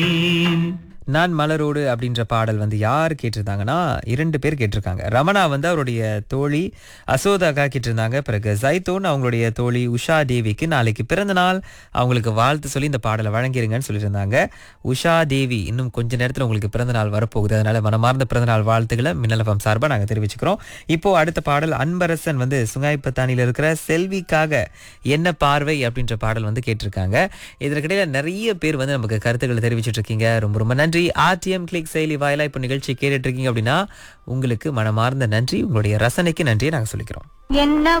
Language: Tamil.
நான் மலரோடு அப்படின்ற பாடல் வந்து யார் கேட்டிருந்தாங்கன்னா இரண்டு பேர் கேட்டிருக்காங்க ரமணா வந்து அவருடைய தோழி அசோதாக்கா கேட்டிருந்தாங்க பிறகு ஜைத்தோன் அவங்களுடைய தோழி உஷா தேவிக்கு நாளைக்கு பிறந்த நாள் அவங்களுக்கு வாழ்த்து சொல்லி இந்த பாடலை வழங்கிருங்கன்னு சொல்லியிருந்தாங்க உஷா தேவி இன்னும் கொஞ்ச நேரத்தில் உங்களுக்கு பிறந்த நாள் வரப்போகுது அதனால மனமார்ந்த பிறந்த நாள் வாழ்த்துக்களை மின்னலஃபம் சார்பாக நாங்கள் தெரிவிச்சுக்கிறோம் இப்போ அடுத்த பாடல் அன்பரசன் வந்து சுங்காய்பத்தானியில் இருக்கிற செல்விக்காக என்ன பார்வை அப்படின்ற பாடல் வந்து கேட்டிருக்காங்க இதற்கிடையில நிறைய பேர் வந்து நமக்கு கருத்துக்களை தெரிவிச்சிட்டு இருக்கீங்க ரொம்ப ரொம்ப நன்றி ஆர்டிஎம் கிளிக் செயலி வாயிலா இப்போ நிகழ்ச்சி கேட்டுட்டு இருக்கீங்க அப்படின்னா உங்களுக்கு மனமார்ந்த நன்றி உங்களுடைய ரசனைக்கு நன்றியை நாங்கள் சொல்லிக்கிறோம் என்ன